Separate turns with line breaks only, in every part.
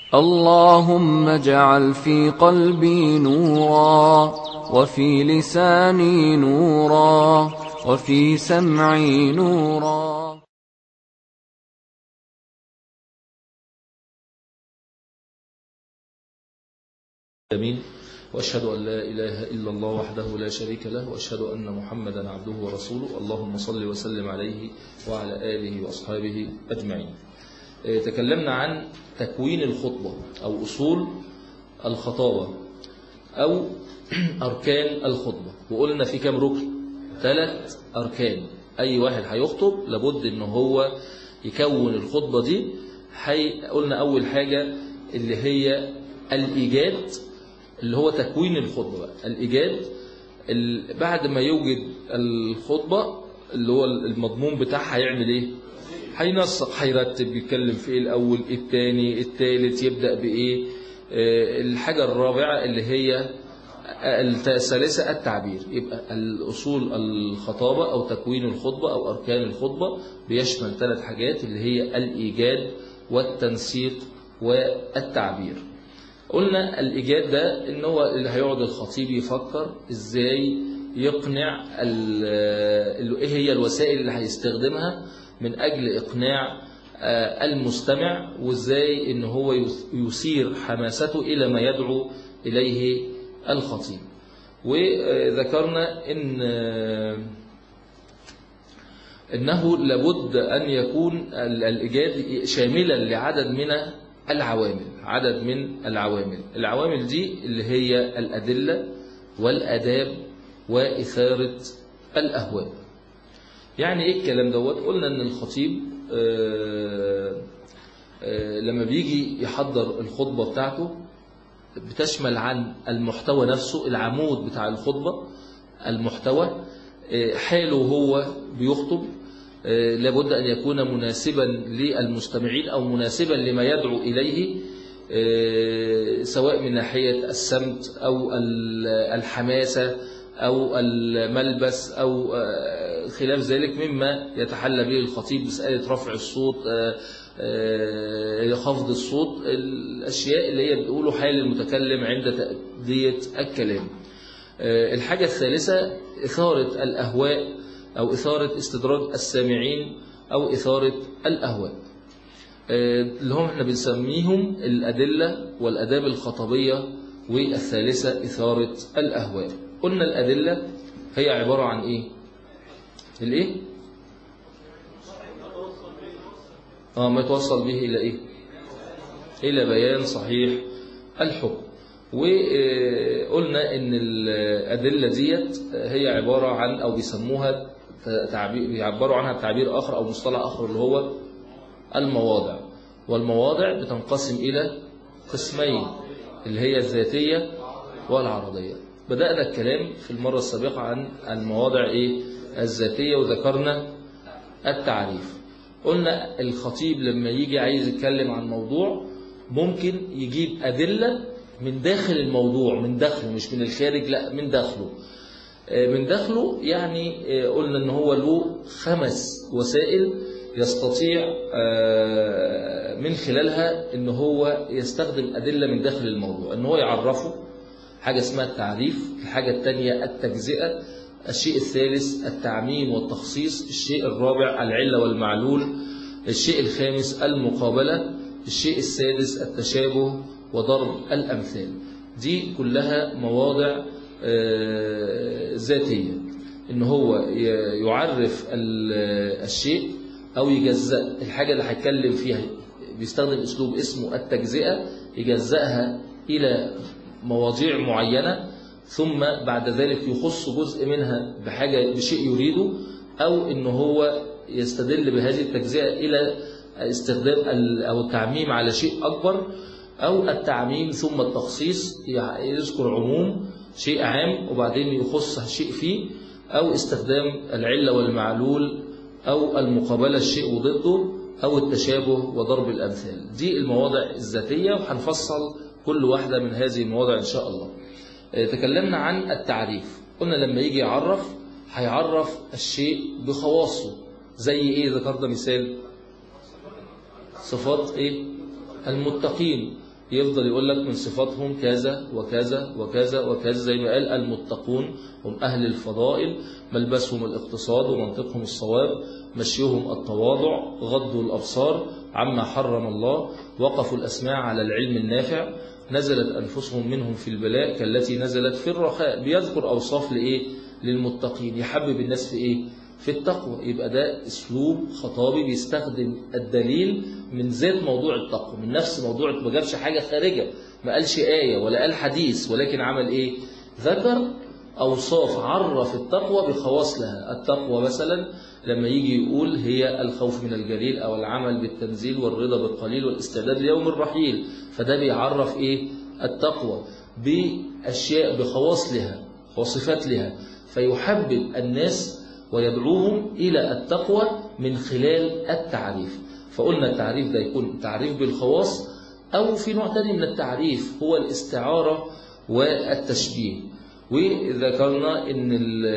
اللهم اجعل في قلبي نورا وفي لساني نورا وفي سمعي نورا
امين واشهد ان لا اله الا الله وحده لا شريك له واشهد ان محمدا عبده ورسوله اللهم صل وسلم عليه وعلى اله واصحابه اجمعين تكلمنا عن تكوين الخطبه او اصول الخطابه او اركان الخطبه وقلنا في كام ركن ثلاث اركان اي واحد هيخطب لابد ان هو يكون الخطبه دي حي قلنا اول حاجه اللي هي الايجاد اللي هو تكوين الخطبة بقى. الإيجاد بعد ما يوجد الخطبة اللي هو المضمون بتاعها هيعمل إيه هينسق هيرتب يتكلم في إيه الأول الثاني الثالث يبدأ بإيه الحاجة الرابعة اللي هي الثالثة التعبير يبقى الأصول الخطابة أو تكوين الخطبة أو أركان الخطبة بيشمل ثلاث حاجات اللي هي الإيجاد والتنسيق والتعبير قلنا الإيجاد ده إن هو اللي هيقعد الخطيب يفكر إزاي يقنع إيه هي الوسائل اللي هيستخدمها من أجل إقناع المستمع وإزاي إن هو يثير حماسته إلى ما يدعو إليه الخطيب وذكرنا إن إنه لابد أن يكون الإيجاد شاملا لعدد من العوامل عدد من العوامل العوامل دي اللي هي الأدلة والأداب وإثارة الأهواء يعني إيه الكلام دوت قلنا أن الخطيب آآ آآ لما بيجي يحضر الخطبة بتاعته بتشمل عن المحتوى نفسه العمود بتاع الخطبة المحتوى حاله هو بيخطب لابد أن يكون مناسبا للمستمعين أو مناسبا لما يدعو إليه سواء من ناحية السمت أو الحماسة أو الملبس أو خلاف ذلك مما يتحلى به الخطيب بسألة رفع الصوت خفض الصوت الأشياء اللي هي بتقوله حال المتكلم عند تأدية الكلام الحاجة الثالثة إثارة الأهواء أو إثارة استدراج السامعين أو إثارة الأهواء اللي هم احنا بنسميهم الأدلة والأداب الخطبية والثالثة إثارة الأهواء قلنا الأدلة هي عبارة عن إيه الإيه آه ما يتوصل به إلى إيه إلى بيان صحيح الحكم وقلنا ان الأدلة ديت هي عبارة عن أو بيسموها تعبير بيعبروا عنها بتعبير آخر أو مصطلح آخر اللي هو المواضع والمواضع بتنقسم إلى قسمين اللي هي الذاتية والعرضية بدأنا الكلام في المرة السابقة عن المواضع إيه الذاتية وذكرنا التعريف قلنا الخطيب لما يجي عايز يتكلم عن موضوع ممكن يجيب أدلة من داخل الموضوع من داخله مش من الخارج لا من داخله من داخله يعني قلنا ان هو له خمس وسائل يستطيع من خلالها ان هو يستخدم أدلة من داخل الموضوع ان هو يعرفه حاجة اسمها التعريف الحاجة الثانية التجزئة الشيء الثالث التعميم والتخصيص الشيء الرابع العلة والمعلول الشيء الخامس المقابلة الشيء السادس التشابه وضرب الأمثال دي كلها مواضع ذاتية إن هو يعرف الشيء أو يجزأ الحاجة اللي هيتكلم فيها بيستخدم أسلوب اسمه التجزئة يجزأها إلى مواضيع معينة ثم بعد ذلك يخص جزء منها بحاجة بشيء يريده أو إن هو يستدل بهذه التجزئة إلى استخدام أو التعميم على شيء أكبر أو التعميم ثم التخصيص يذكر عموم شيء عام وبعدين يخص شيء فيه أو استخدام العلة والمعلول أو المقابلة الشيء وضده أو التشابه وضرب الأمثال دي المواضع الذاتية وهنفصل كل واحدة من هذه المواضع إن شاء الله تكلمنا عن التعريف قلنا لما يجي يعرف هيعرف الشيء بخواصه زي إيه ذكرنا مثال صفات إيه المتقين يفضل يقول لك من صفاتهم كذا وكذا وكذا وكذا زي ما قال المتقون هم أهل الفضائل ملبسهم الاقتصاد ومنطقهم الصواب مشيهم التواضع غضوا الأبصار عما حرم الله وقفوا الأسماع على العلم النافع نزلت أنفسهم منهم في البلاء كالتي نزلت في الرخاء بيذكر أوصاف لإيه للمتقين يحبب الناس في إيه في التقوى يبقى ده اسلوب خطابي بيستخدم الدليل من ذات موضوع التقوى من نفس موضوع ما جابش حاجة خارجة ما قالش آية ولا قال حديث ولكن عمل إيه ذكر أوصاف عرف التقوى بخواص لها التقوى مثلا لما يجي يقول هي الخوف من الجليل أو العمل بالتنزيل والرضا بالقليل والاستعداد ليوم الرحيل فده بيعرف إيه التقوى بأشياء بخواص لها وصفات لها فيحبب الناس ويدعوهم إلى التقوى من خلال التعريف فقلنا التعريف ده يكون تعريف بالخواص أو في نوع تاني من التعريف هو الاستعارة والتشبيه وذكرنا ان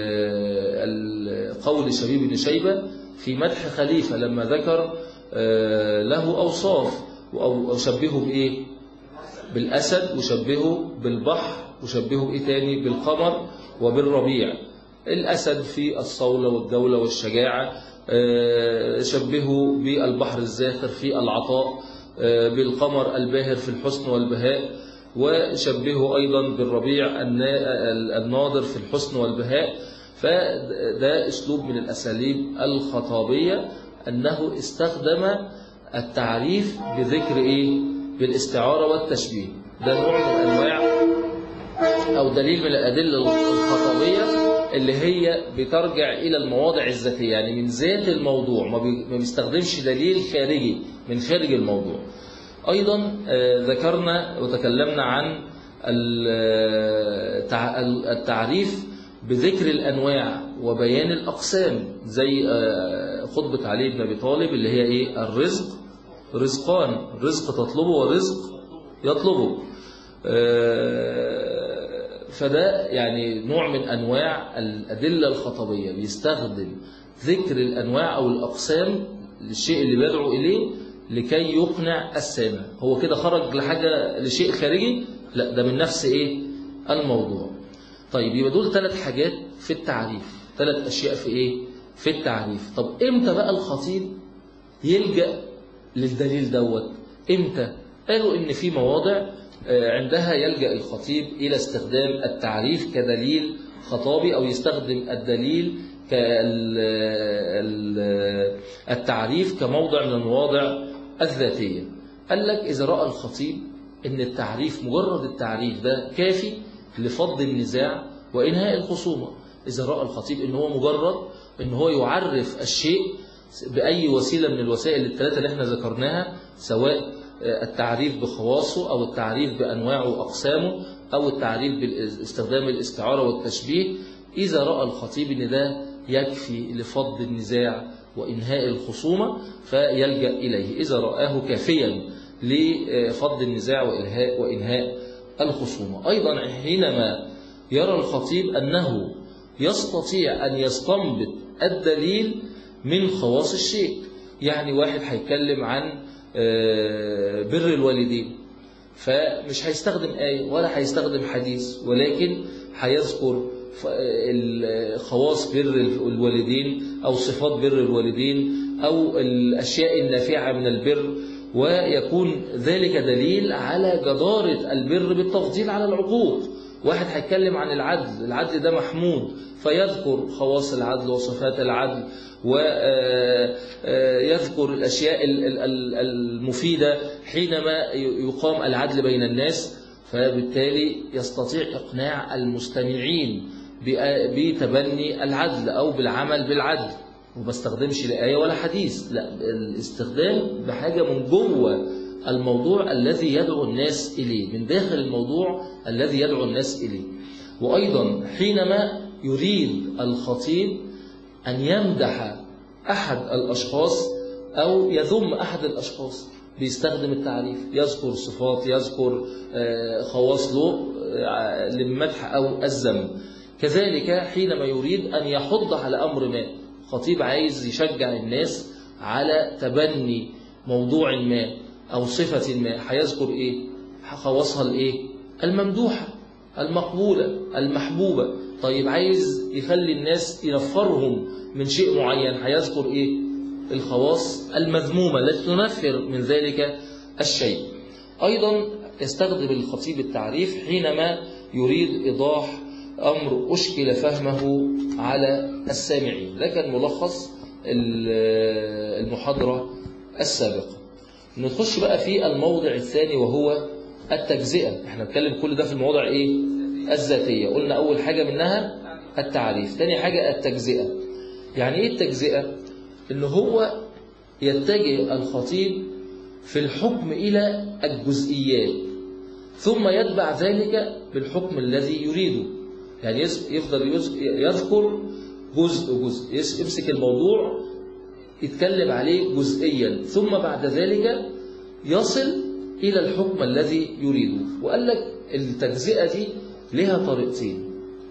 قول شبيب بن شيبة في مدح خليفة لما ذكر له أوصاف وشبهه بإيه بالأسد وشبهه بالبحر وشبهه بإيه تاني بالقمر وبالربيع الأسد في الصولة والدولة والشجاعة شبهه بالبحر الزاخر في العطاء بالقمر الباهر في الحسن والبهاء وشبهه أيضا بالربيع الناظر في الحسن والبهاء فده أسلوب من الأساليب الخطابية أنه استخدم التعريف بذكر إيه؟ بالاستعارة والتشبيه ده نوع من أنواع أو دليل من الأدلة الخطابية اللي هي بترجع إلى المواضع الذاتية يعني من ذات الموضوع ما بيستخدمش دليل خارجي من خارج الموضوع أيضا ذكرنا وتكلمنا عن التعريف بذكر الأنواع وبيان الأقسام زي خطبة علي بن أبي طالب اللي هي إيه الرزق رزقان رزق تطلبه ورزق يطلبه فده يعني نوع من أنواع الأدلة الخطبية بيستخدم ذكر الأنواع أو الأقسام للشيء اللي بيدعو إليه لكي يقنع السامع هو كده خرج لحاجة لشيء خارجي لا ده من نفس إيه الموضوع طيب يبقى دول ثلاث حاجات في التعريف ثلاث أشياء في إيه في التعريف طب إمتى بقى الخطيب يلجأ للدليل دوت إمتى قالوا إن في مواضع عندها يلجأ الخطيب إلى استخدام التعريف كدليل خطابي أو يستخدم الدليل التعريف كموضع من المواضع الذاتية قال لك إذا رأى الخطيب أن التعريف مجرد التعريف ده كافي لفض النزاع وإنهاء الخصومة إذا رأى الخطيب أنه هو مجرد أنه هو يعرف الشيء بأي وسيلة من الوسائل الثلاثة اللي احنا ذكرناها سواء التعريف بخواصه أو التعريف بأنواعه وأقسامه أو التعريف باستخدام الاستعارة والتشبيه إذا رأى الخطيب أن ده يكفي لفض النزاع وإنهاء الخصومة فيلجأ إليه إذا رآه كافيا لفض النزاع وإنهاء, وإنهاء الخصومة أيضا حينما يرى الخطيب أنه يستطيع أن يستنبط الدليل من خواص الشيء يعني واحد هيتكلم عن بر الوالدين فمش هيستخدم آية ولا هيستخدم حديث ولكن هيذكر خواص بر الوالدين أو صفات بر الوالدين أو الأشياء النافعة من البر ويكون ذلك دليل على جدارة البر بالتفضيل على العقوق واحد هيتكلم عن العدل العدل ده محمود فيذكر خواص العدل وصفات العدل ويذكر الأشياء المفيدة حينما يقام العدل بين الناس فبالتالي يستطيع إقناع المستمعين بتبني العدل أو بالعمل بالعدل وما استخدمش لآية ولا حديث لا الاستخدام بحاجة من جوه الموضوع الذي يدعو الناس إليه من داخل الموضوع الذي يدعو الناس إليه وأيضا حينما يريد الخطيب أن يمدح أحد الأشخاص أو يذم أحد الأشخاص بيستخدم التعريف يذكر صفات يذكر خواص له للمدح أو الذم كذلك حينما يريد أن يحض على أمر ما خطيب عايز يشجع الناس على تبني موضوع ما أو صفة ما هيذكر إيه؟ خواصها الايه الممدوحة المقبولة المحبوبة طيب عايز يخلي الناس ينفرهم من شيء معين هيذكر ايه الخواص المذمومة التي تنفر من ذلك الشيء أيضا يستخدم الخطيب التعريف حينما يريد إيضاح أمر أشكل فهمه على السامعين ده كان ملخص المحاضرة السابقة نخش بقى في الموضع الثاني وهو التجزئة احنا نتكلم كل ده في المواضع ايه الذاتية قلنا أول حاجة منها التعريف ثاني حاجة التجزئة يعني ايه التجزئة ان هو يتجه الخطيب في الحكم إلى الجزئيات ثم يتبع ذلك بالحكم الذي يريده يعني يفضل يذكر جزء جزء يمسك الموضوع يتكلم عليه جزئيا ثم بعد ذلك يصل إلى الحكم الذي يريده وقال لك التجزئة دي لها طريقتين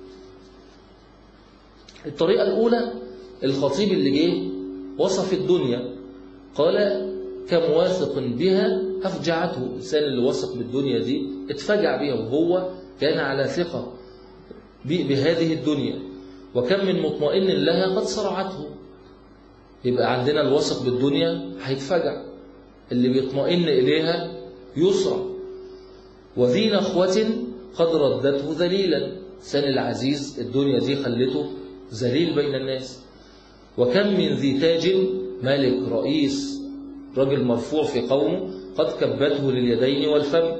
الطريقة الأولى الخطيب اللي جه وصف الدنيا قال كم واثق بها أفجعته الإنسان اللي وثق بالدنيا دي اتفجع بها وهو كان على ثقة بهذه الدنيا وكم من مطمئن لها قد صرعته يبقى عندنا الواثق بالدنيا هيتفجع اللي بيطمئن إليها يسرع وذي نخوة قد ردته ذليلا سن العزيز الدنيا دي خلته ذليل بين الناس وكم من ذي تاج ملك رئيس رجل مرفوع في قومه قد كبته لليدين والفم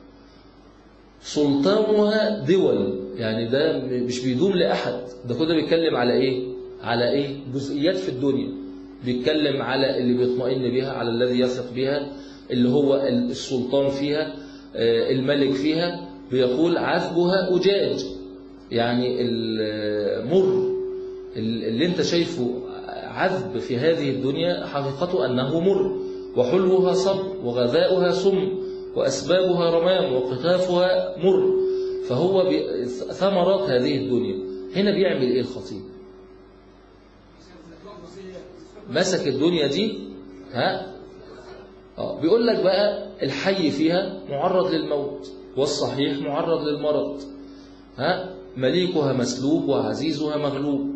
سلطانها دول يعني ده مش بيدوم لأحد ده كده بيتكلم على إيه على إيه جزئيات في الدنيا بيتكلم على اللي بيطمئن بها على الذي يثق بها اللي هو السلطان فيها الملك فيها بيقول عذبها أجاج يعني المر اللي انت شايفه عذب في هذه الدنيا حقيقته أنه مر وحلوها صب وغذاؤها سم وأسبابها رمام وقطافها مر فهو ثمرات هذه الدنيا هنا بيعمل إيه الخطيب مسك الدنيا دي ها آه بيقول لك بقى الحي فيها معرض للموت والصحيح معرض للمرض ها مليكها مسلوب وعزيزها مغلوب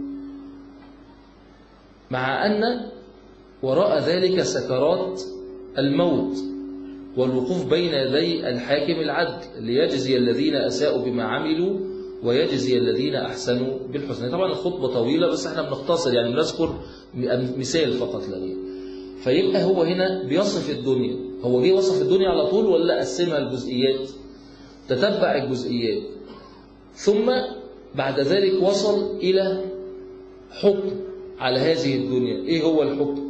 مع أن وراء ذلك سكرات الموت والوقوف بين يدي الحاكم العدل ليجزي الذين أساءوا بما عملوا ويجزي الذين أحسنوا بالحسنى طبعا الخطبة طويلة بس احنا بنختصر يعني بنذكر مثال فقط لا غير فيبقى هو هنا بيصف الدنيا هو جه وصف الدنيا على طول ولا قسمها الجزئيات تتبع الجزئيات ثم بعد ذلك وصل إلى حكم على هذه الدنيا إيه هو الحكم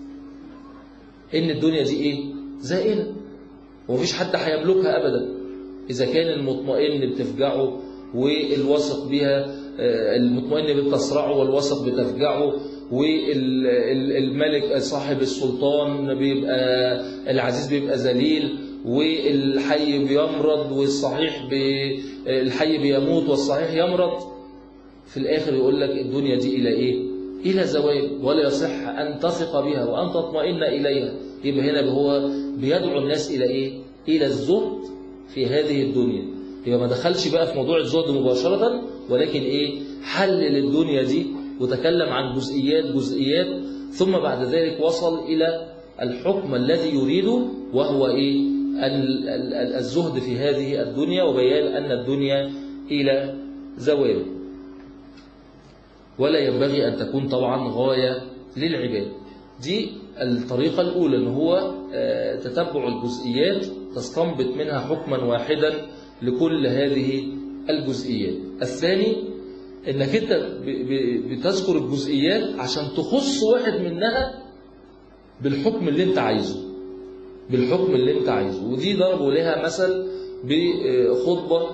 إن الدنيا دي إيه زائلة ومفيش حد هيملكها أبدا إذا كان المطمئن بتفجعه والواثق بها المطمئن بتصرعه والواثق بتفجعه والملك صاحب السلطان بيبقى العزيز بيبقى ذليل والحي بيمرض والصحيح بي الحي بيموت والصحيح يمرض في الآخر يقول لك الدنيا دي إلى إيه إلى زوال ولا يصح أن تثق بها وأن تطمئن إليها يبقى هنا هو بيدعو الناس إلى إيه إلى الزهد في هذه الدنيا يبقى ما دخلش بقى في موضوع الزهد مباشرة ولكن إيه حلل الدنيا دي وتكلم عن جزئيات جزئيات ثم بعد ذلك وصل إلى الحكم الذي يريده وهو إيه الزهد في هذه الدنيا وبيان أن الدنيا إلى زوال ولا ينبغي أن تكون طبعا غاية للعباد دي الطريقة الأولى أن هو تتبع الجزئيات تستنبط منها حكما واحدا لكل هذه الجزئيات الثاني انك انت بتذكر الجزئيات عشان تخص واحد منها بالحكم اللي انت عايزه بالحكم اللي انت عايزه ودي ضربوا لها مثل بخطبة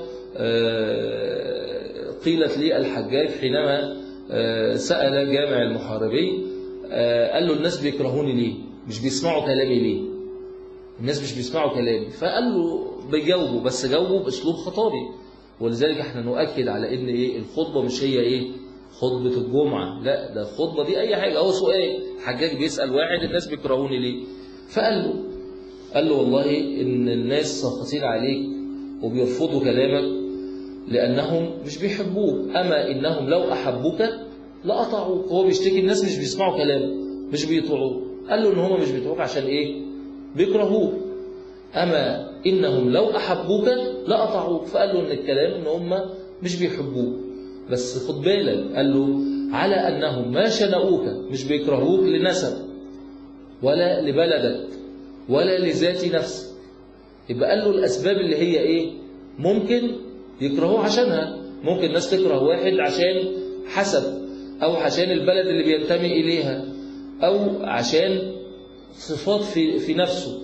قيلت لي الحجاج حينما سأل جامع المحاربي قال له الناس بيكرهوني ليه مش بيسمعوا كلامي ليه الناس مش بيسمعوا كلامي فقال له بيجاوبوا بس جاوبوا باسلوب خطابي ولذلك احنا نؤكد على ان ايه الخطبه مش هي ايه خطبه الجمعه لا ده الخطبه دي اي حاجه هو سؤال حجاج بيسال واحد الناس بيكرهوني ليه فقال له قال له والله إن الناس ساخطين عليك وبيرفضوا كلامك لأنهم مش بيحبوك أما إنهم لو أحبوك لأطاعوك هو بيشتكي الناس مش بيسمعوا كلامه مش بيطيعوه قال له إن هم مش بيطيعوك عشان إيه بيكرهوك أما إنهم لو أحبوك لأطاعوك فقال له إن الكلام إن هم مش بيحبوك بس خد بالك قال له على أنهم ما شنؤوك مش بيكرهوك لنسب ولا لبلدك ولا لذات نفسك يبقى قال له الأسباب اللي هي إيه ممكن يكرهوه عشانها ممكن الناس تكره واحد عشان حسب أو عشان البلد اللي بينتمي إليها أو عشان صفات في, في نفسه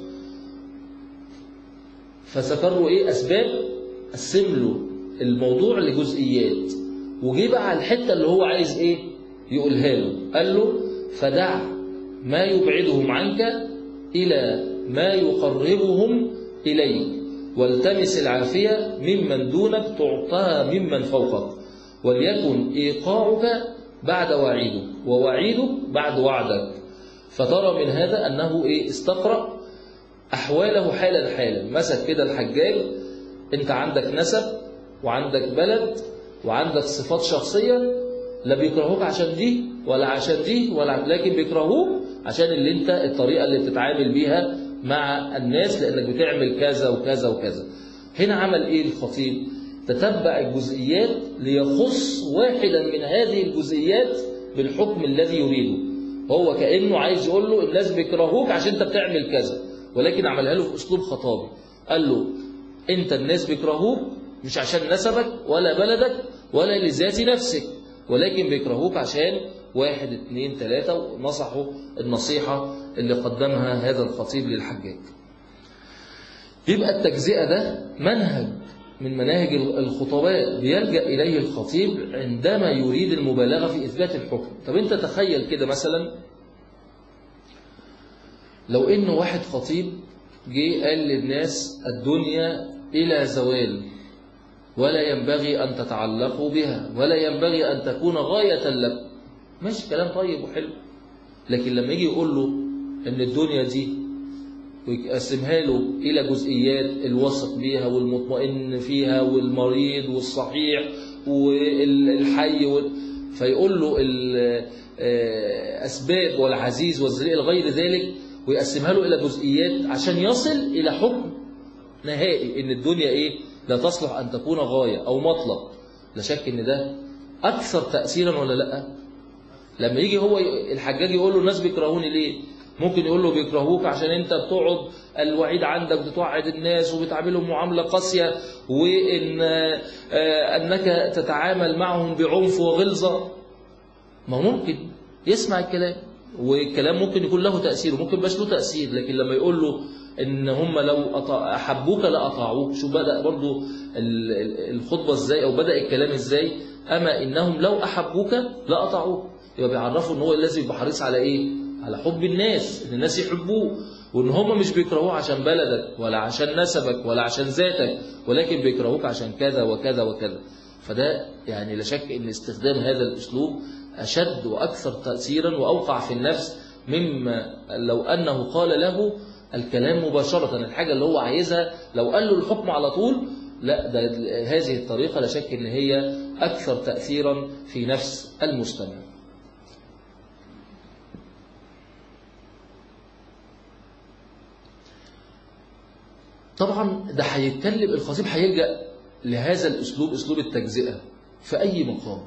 فذكروا إيه أسباب قسم له الموضوع لجزئيات وجي بقى على الحتة اللي هو عايز إيه يقولها له قال له فدع ما يبعدهم عنك إلى ما يقربهم إليك والتمس العافية ممن دونك تعطاها ممن فوقك وليكن إيقاعك بعد وعيدك ووعيدك بعد وعدك فترى من هذا أنه إيه استقرأ أحواله حالا حالا مسك كده الحجاج أنت عندك نسب وعندك بلد وعندك صفات شخصية لا بيكرهوك عشان دي ولا عشان دي ولا لكن بيكرهوك عشان اللي انت الطريقة اللي بتتعامل بيها مع الناس لأنك بتعمل كذا وكذا وكذا هنا عمل إيه الخطيب تتبع الجزئيات ليخص واحدا من هذه الجزئيات بالحكم الذي يريده هو كأنه عايز يقول له الناس بيكرهوك عشان انت بتعمل كذا ولكن عملها له في أسلوب خطابي قال له انت الناس بيكرهوك مش عشان نسبك ولا بلدك ولا لذات نفسك ولكن بيكرهوك عشان واحد اثنين ثلاثة ونصحوا النصيحة اللي قدمها هذا الخطيب للحجاج يبقى التجزئة ده منهج من مناهج الخطباء بيلجأ إليه الخطيب عندما يريد المبالغة في إثبات الحكم طب أنت تخيل كده مثلا لو إن واحد خطيب جه قال للناس الدنيا إلى زوال ولا ينبغي أن تتعلقوا بها ولا ينبغي أن تكون غاية لكم ماشي كلام طيب وحلو لكن لما يجي يقول له ان الدنيا دي ويقسمها له الى جزئيات الواثق بيها والمطمئن فيها والمريض والصحيح والحي وال... فيقول له الاسباب والعزيز والذليل غير ذلك ويقسمها له الى جزئيات عشان يصل الى حكم نهائي ان الدنيا ايه لا تصلح ان تكون غايه او مطلب لا شك ان ده اكثر تاثيرا ولا لا لما يجي هو الحجاج يقول له الناس بيكرهوني ليه ممكن يقول له بيكرهوك عشان انت بتقعد الوعيد عندك بتوعد الناس وبتعاملهم معاملة قاسية وإن أنك تتعامل معهم بعنف وغلظة ما ممكن يسمع الكلام والكلام ممكن يكون له تأثير وممكن باش له تأثير لكن لما يقول له ان هم لو أحبوك لأطاعوك شو بدأ برضو الخطبة ازاي أو بدأ الكلام ازاي أما إنهم لو أحبوك لأطاعوك يبقى بيعرفوا ان هو لازم يبقى حريص على ايه على حب الناس ان الناس يحبوه وان هم مش بيكرهوه عشان بلدك ولا عشان نسبك ولا عشان ذاتك ولكن بيكرهوك عشان كذا وكذا وكذا فده يعني لا شك ان استخدام هذا الاسلوب اشد واكثر تاثيرا واوقع في النفس مما لو انه قال له الكلام مباشره الحاجه اللي هو عايزها لو قال له الحكم على طول لا ده هذه الطريقه لا شك ان هي اكثر تاثيرا في نفس المستمع طبعا ده هيتكلم الخطيب هيلجأ لهذا الأسلوب أسلوب التجزئة في أي مقام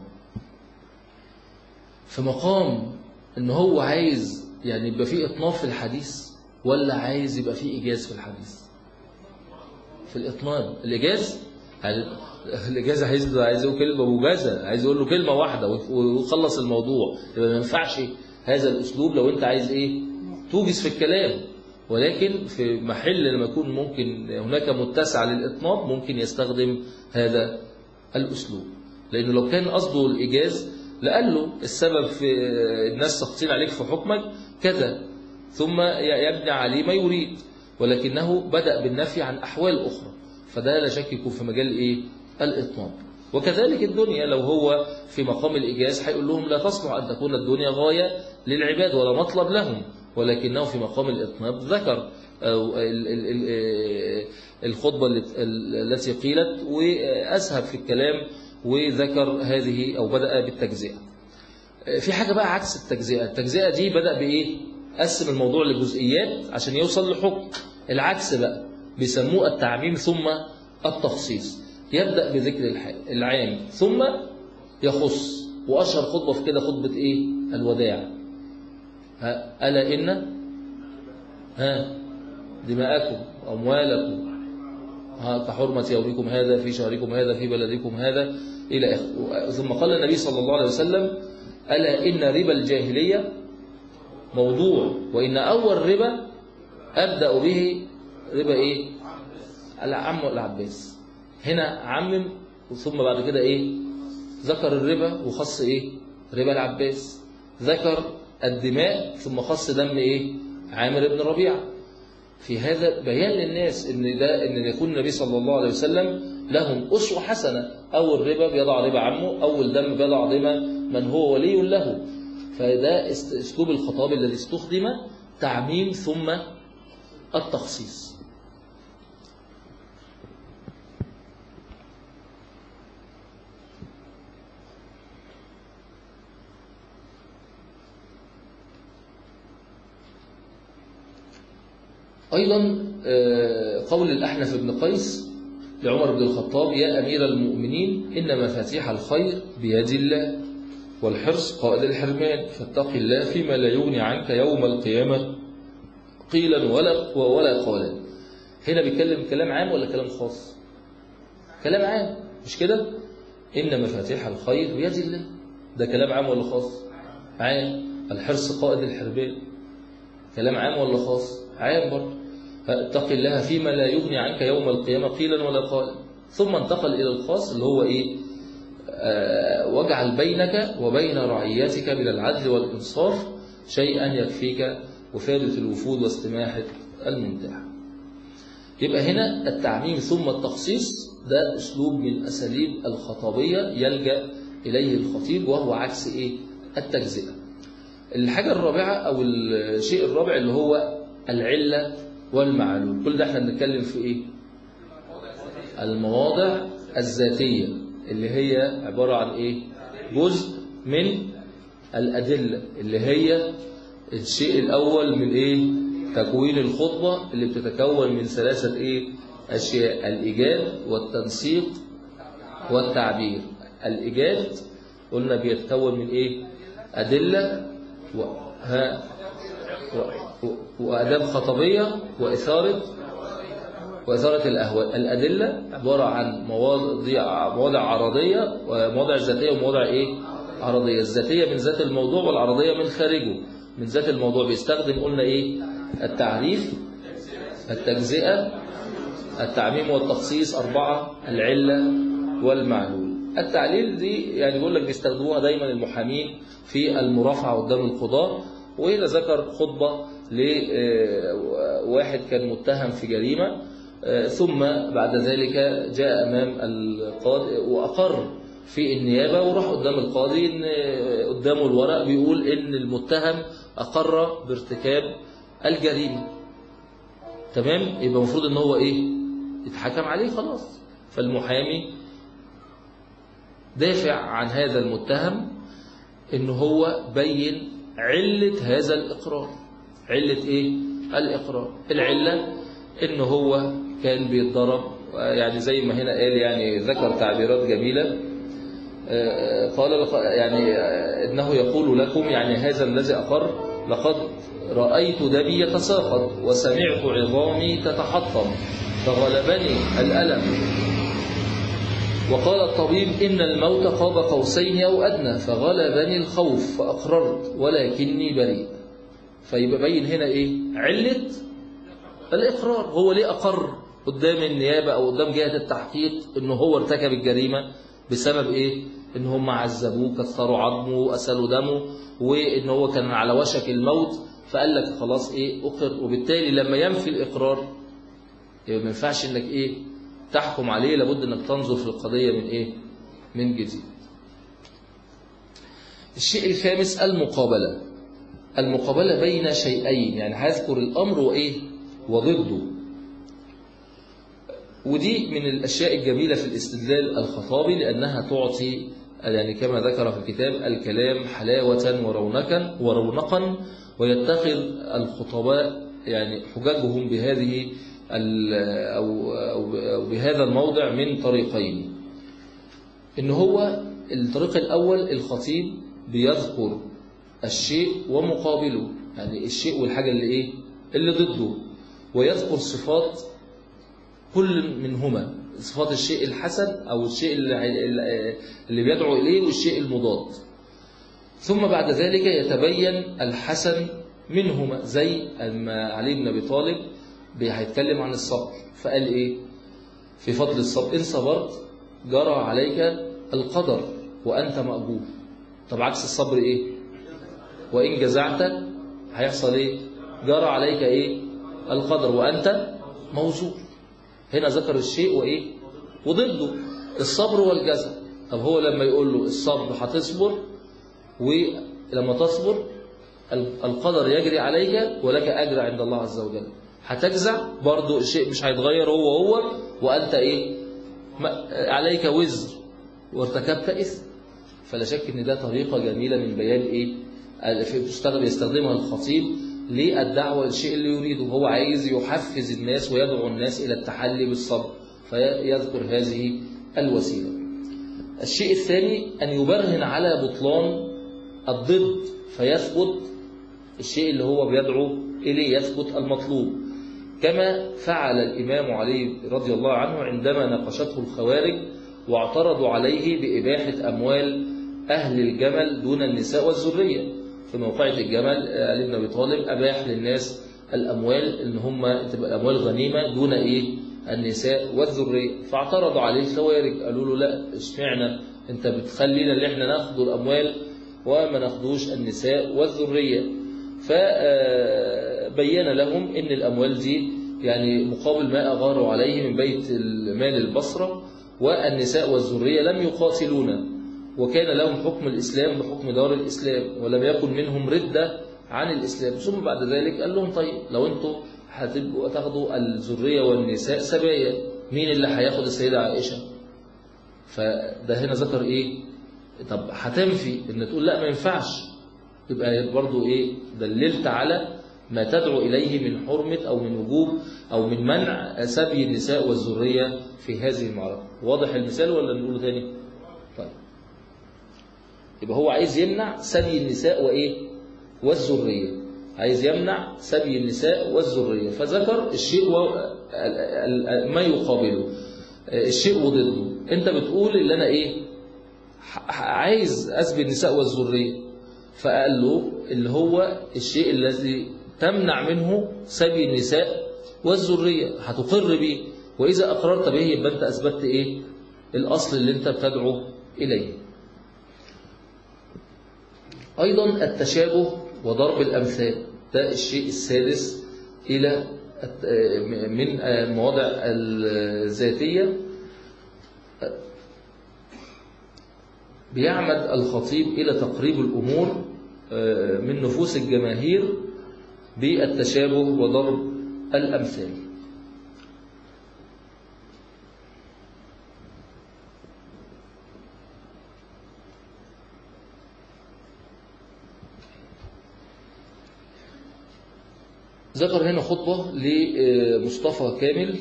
في مقام إن هو عايز يعني يبقى فيه إطناف في الحديث ولا عايز يبقى فيه إيجاز في الحديث في الإطناب الإيجاز الإجازة عايز عايز يقول كلمة موجزة عايز يقول له كلمة واحدة ويخلص الموضوع يبقى ما ينفعش هذا الأسلوب لو أنت عايز إيه توجز في الكلام ولكن في محل لما يكون ممكن هناك متسع للإطناب ممكن يستخدم هذا الأسلوب لأنه لو كان قصده الإيجاز لقال له السبب في الناس ساقطين عليك في حكمك كذا ثم يبني عليه ما يريد ولكنه بدأ بالنفي عن أحوال أخرى فده لا شك يكون في مجال إيه؟ الإطناب وكذلك الدنيا لو هو في مقام الإيجاز هيقول لهم لا تصلح أن تكون الدنيا غاية للعباد ولا مطلب لهم ولكنه في مقام الإطناب ذكر أو ال- ال- ال- الخطبة الت- التي قيلت وأسهب في الكلام وذكر هذه أو بدأ بالتجزئة في حاجة بقى عكس التجزئة التجزئة دي بدأ بإيه قسم الموضوع لجزئيات عشان يوصل لحكم العكس بقى بيسموه التعميم ثم التخصيص يبدأ بذكر الح- العام ثم يخص وأشهر خطبة في كده خطبة إيه الوداع ها ألا إن ها دماءكم وأموالكم ها كحرمة يومكم هذا في شهركم هذا في بلدكم هذا إلى آخره ثم قال النبي صلى الله عليه وسلم ألا إن ربا الجاهلية موضوع وإن أول ربا أبدأ به ربا إيه العم والعباس هنا عمم ثم بعد كده إيه ذكر الربا وخص إيه ربا العباس ذكر الدماء ثم خص دم إيه عامر بن ربيعه في هذا بيان للناس ان ده ان يكون النبي صلى الله عليه وسلم لهم اسوه حسنه اول ربا بيضع ربا عمه اول دم بيضع دم من هو ولي له فده است- اسلوب الخطاب الذي استخدم تعميم ثم التخصيص أيضا آه، قول الأحنف بن قيس لعمر بن الخطاب يا أمير المؤمنين إن مفاتيح الخير بيد الله والحرص قائد الحرمان فاتق الله فيما لا يغني عنك يوم القيامة قيلا ولا ولا قالا هنا بيتكلم كلام عام ولا كلام خاص كلام عام مش كده إن مفاتيح الخير بيد الله ده كلام عام ولا خاص عام الحرص قائد الحربان كلام عام ولا خاص عام برضه فاتق الله فيما لا يغني عنك يوم القيامة قيلا ولا قالا ثم انتقل إلى الخاص اللي هو إيه آه، واجعل بينك وبين رعيتك من العدل والإنصاف شيئا يكفيك وفادة الوفود واستماحة المنتح يبقى هنا التعميم ثم التخصيص ده أسلوب من أساليب الخطابية يلجأ إليه الخطيب وهو عكس إيه التجزئة الحاجة الرابعة أو الشيء الرابع اللي هو العلة والمعلول كل ده احنا بنتكلم في إيه المواضع الذاتية اللي هي عبارة عن إيه جزء من الأدلة اللي هي الشيء الأول من إيه تكوين الخطبة اللي بتتكون من ثلاثة إيه أشياء الإيجاد والتنسيق والتعبير الإيجاد قلنا بيتكون من إيه أدلة و... ها و... و... وأداب خطبية وإثارة وإثارة الأهواء الأدلة عبارة عن مواضيع مواضع عرضية ومواضع ذاتية ومواضع إيه عرضية الذاتية من ذات الموضوع والعرضية من خارجه من ذات الموضوع بيستخدم قلنا إيه التعريف التجزئة التعميم والتخصيص أربعة العلة والمعلول التعليل دي يعني بيقول لك بيستخدموها دايما المحامين في المرافعة قدام القضاء وهنا ذكر خطبة لواحد كان متهم في جريمة ثم بعد ذلك جاء أمام القاضي وأقر في النيابة وراح قدام القاضي إن قدامه الورق بيقول إن المتهم أقر بارتكاب الجريمة تمام يبقى المفروض إن هو إيه يتحكم عليه خلاص فالمحامي دافع عن هذا المتهم إن هو بين علة هذا الإقرار علة إيه الإقرار العلة إن هو كان بيتضرب يعني زي ما هنا قال يعني ذكر تعبيرات جميلة قال يعني إنه يقول لكم يعني هذا الذي أقر لقد رأيت دمي يتساقط وسمعت عظامي تتحطم فغلبني الألم وقال الطبيب إن الموت قاب قوسين أو أدنى فغلبني الخوف فأقررت ولكني بريء فيبقى بين هنا إيه علة الإقرار هو ليه أقر قدام النيابة أو قدام جهة التحقيق إنه هو ارتكب الجريمة بسبب إيه إن هم عذبوه كسروا عظمه أسلوا دمه وإن هو كان على وشك الموت فقال لك خلاص إيه أقر وبالتالي لما ينفي الإقرار يبقى ما ينفعش إنك إيه تحكم عليه لابد انك تنظر في القضية من ايه من جديد الشيء الخامس المقابلة المقابلة بين شيئين يعني هذكر الأمر وإيه وضده ودي من الأشياء الجميلة في الاستدلال الخطابي لأنها تعطي يعني كما ذكر في الكتاب الكلام حلاوة ورونقا ورونقا ويتخذ الخطباء يعني حججهم بهذه أو, أو بهذا الموضع من طريقين إن هو الطريق الأول الخطيب بيذكر الشيء ومقابله يعني الشيء والحاجة اللي إيه اللي ضده ويذكر صفات كل منهما صفات الشيء الحسن أو الشيء اللي بيدعو إليه والشيء المضاد ثم بعد ذلك يتبين الحسن منهما زي ما علي بن أبي طالب هيتكلم عن الصبر فقال إيه في فضل الصبر إن صبرت جرى عليك القدر وأنت مأجور طب عكس الصبر إيه وإن جزعت هيحصل إيه جرى عليك إيه القدر وأنت موزور هنا ذكر الشيء وإيه وضده الصبر والجزع طب هو لما يقول له الصبر هتصبر ولما تصبر القدر يجري عليك ولك أجر عند الله عز وجل هتجزع برضو الشيء مش هيتغير هو هو وأنت إيه عليك وزر وارتكبت إثم فلا شك ان ده طريقة جميلة من بيان ايه تستخدم يستخدمها الخطيب للدعوة للشيء اللي يريده هو عايز يحفز الناس ويدعو الناس إلى التحلي بالصبر فيذكر هذه الوسيلة الشيء الثاني أن يبرهن على بطلان الضد فيثبت الشيء اللي هو بيدعو إليه يثبت المطلوب كما فعل الإمام علي رضي الله عنه عندما ناقشته الخوارج واعترضوا عليه بإباحة أموال أهل الجمل دون النساء والذرية في موقعة الجمل علي بن أبي طالب أباح للناس الأموال إن هم تبقى أموال غنيمة دون إيه النساء والذرية فاعترضوا عليه الخوارج قالوا له لا اشمعنا أنت بتخلينا اللي احنا ناخد الأموال وما ناخدوش النساء والذرية فبين لهم إن الأموال دي يعني مقابل ما أغاروا عليه من بيت المال البصرة والنساء والذرية لم يقاتلون وكان لهم حكم الإسلام بحكم دار الإسلام ولم يكن منهم ردة عن الإسلام ثم بعد ذلك قال لهم طيب لو أنتم هتبقوا تاخدوا الذرية والنساء سبايا مين اللي هياخد السيدة عائشة فده هنا ذكر إيه طب هتنفي إن تقول لا ما ينفعش يبقى برضو إيه دللت على ما تدعو إليه من حرمة أو من وجوب أو من منع سبي النساء والذرية في هذه المعركة واضح المثال ولا نقوله تاني طيب يبقى هو عايز يمنع سبي النساء وإيه والذرية عايز يمنع سبي النساء والذرية فذكر الشيء و... ما يقابله الشيء وضده انت بتقول اللي انا ايه عايز اسبي النساء والذرية فقال له اللي هو الشيء الذي تمنع منه سبي النساء والذرية هتقر به وإذا أقررت به يبقى أنت أثبتت إيه الأصل اللي أنت بتدعو إليه أيضا التشابه وضرب الأمثال ده الشيء السادس إلى من المواضع الذاتية بيعمد الخطيب إلى تقريب الأمور من نفوس الجماهير بالتشابه وضرب الأمثال ذكر هنا خطبة لمصطفى كامل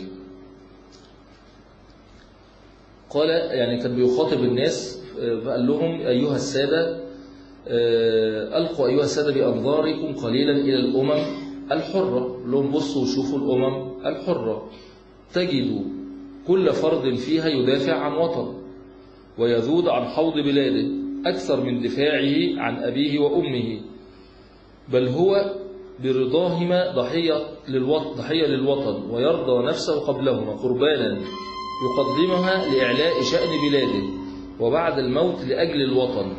قال يعني كان بيخاطب الناس فقال لهم أيها السادة ألقوا أيها السادة بأنظاركم قليلا إلى الأمم الحرة لهم بصوا وشوفوا الأمم الحرة تجدوا كل فرد فيها يدافع عن وطن ويذود عن حوض بلاده أكثر من دفاعه عن أبيه وأمه بل هو برضاهما ضحية للوطن, ضحية للوطن ويرضى نفسه قبلهما قربانا يقدمها لإعلاء شأن بلاده وبعد الموت لأجل الوطن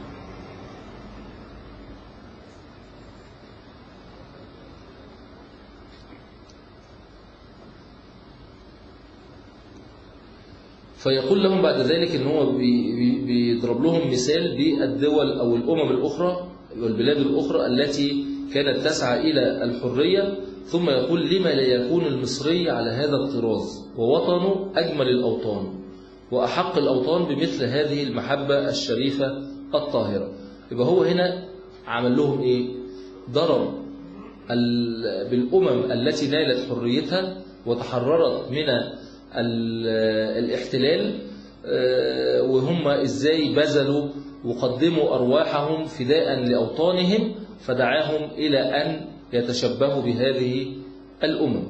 فيقول لهم بعد ذلك ان هو بيضرب لهم مثال بالدول او الامم الاخرى والبلاد الأخرى التي كانت تسعى إلى الحرية ثم يقول لما لا يكون المصري على هذا الطراز ووطنه أجمل الأوطان وأحق الأوطان بمثل هذه المحبة الشريفة الطاهرة يبقى هو هنا عمل لهم إيه ضرب بالأمم التي نالت حريتها وتحررت من الاحتلال وهم إزاي بذلوا وقدموا أرواحهم فداء لأوطانهم فدعاهم إلى أن يتشبهوا بهذه الأمم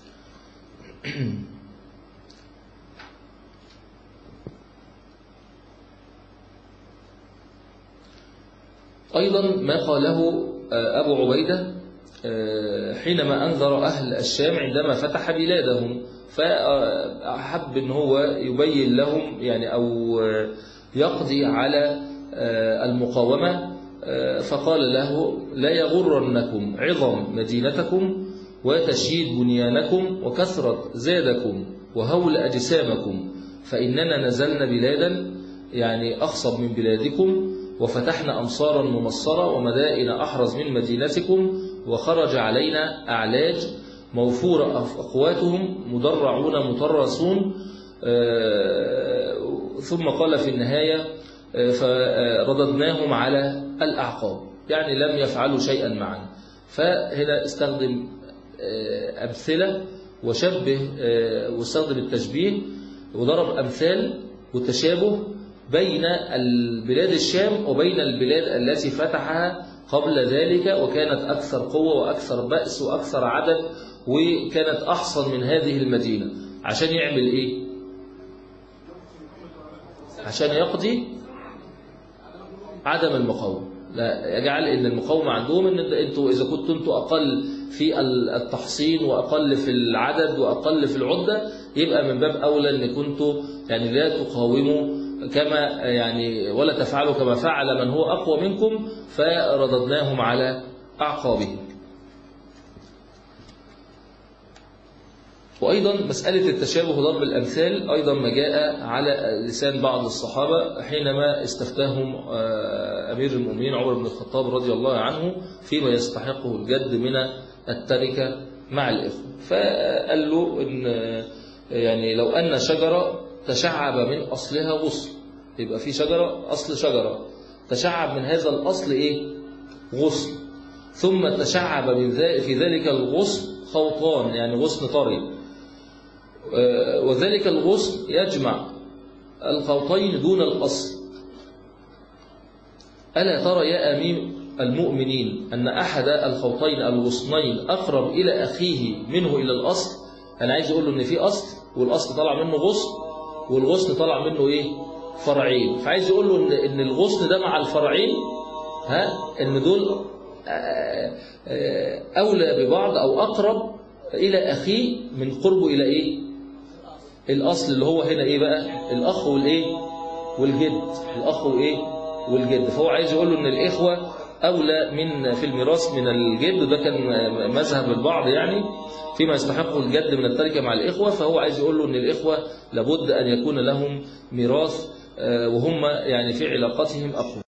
أيضا ما قاله أبو عبيدة حينما أنذر أهل الشام عندما فتح بلادهم فأحب أن هو يبين لهم يعني أو يقضي على المقاومة فقال له لا يغرنكم عظم مدينتكم وتشييد بنيانكم وكثرة زادكم وهول أجسامكم فإننا نزلنا بلادا يعني أخصب من بلادكم وفتحنا أمصارا ممصرة ومدائن أحرز من مدينتكم وخرج علينا أعلاج موفورة أقواتهم مدرعون مطرسون ثم قال في النهاية فرددناهم على الأعقاب يعني لم يفعلوا شيئا معا فهنا استخدم أمثلة وشبه واستخدم التشبيه وضرب أمثال والتشابه بين البلاد الشام وبين البلاد التي فتحها قبل ذلك وكانت أكثر قوة وأكثر بأس وأكثر عدد وكانت أحصن من هذه المدينة عشان يعمل إيه؟ عشان يقضي عدم المقاومة لا يجعل ان المقاومة عندهم ان انتوا اذا كنتوا انتوا اقل في التحصين واقل في العدد واقل في العدة يبقى من باب اولى ان كنتوا يعني لا تقاوموا كما يعني ولا تفعلوا كما فعل من هو اقوى منكم فرددناهم على اعقابهم وأيضا مسألة التشابه ضرب الأمثال أيضا ما جاء على لسان بعض الصحابة حينما استفتاهم أمير المؤمنين عمر بن الخطاب رضي الله عنه فيما يستحقه الجد من التركة مع الإخوة فقال له إن يعني لو أن شجرة تشعب من أصلها غصن يبقى في شجرة أصل شجرة تشعب من هذا الأصل إيه غصن ثم تشعب من في ذلك الغصن خوطان يعني غصن طري وذلك الغصن يجمع الخوطين دون الأصل ألا ترى يا أمير المؤمنين أن أحد الخوطين الغصنين أقرب إلى أخيه منه إلى الأصل أنا عايز أقول له إن في أصل والأصل طلع منه غصن والغصن طلع منه إيه فرعين فعايز أقول له إن, إن الغصن ده مع الفرعين ها إن دول أولى ببعض أو أقرب إلى أخيه من قربه إلى إيه الأصل اللي هو هنا إيه بقى الأخ والإيه والجد الأخ وإيه والجد فهو عايز يقول له إن الإخوة أولى من في الميراث من الجد وده كان مذهب البعض يعني فيما يستحقه الجد من التركة مع الإخوة فهو عايز يقول له إن الإخوة لابد أن يكون لهم ميراث وهم يعني في علاقتهم أقوى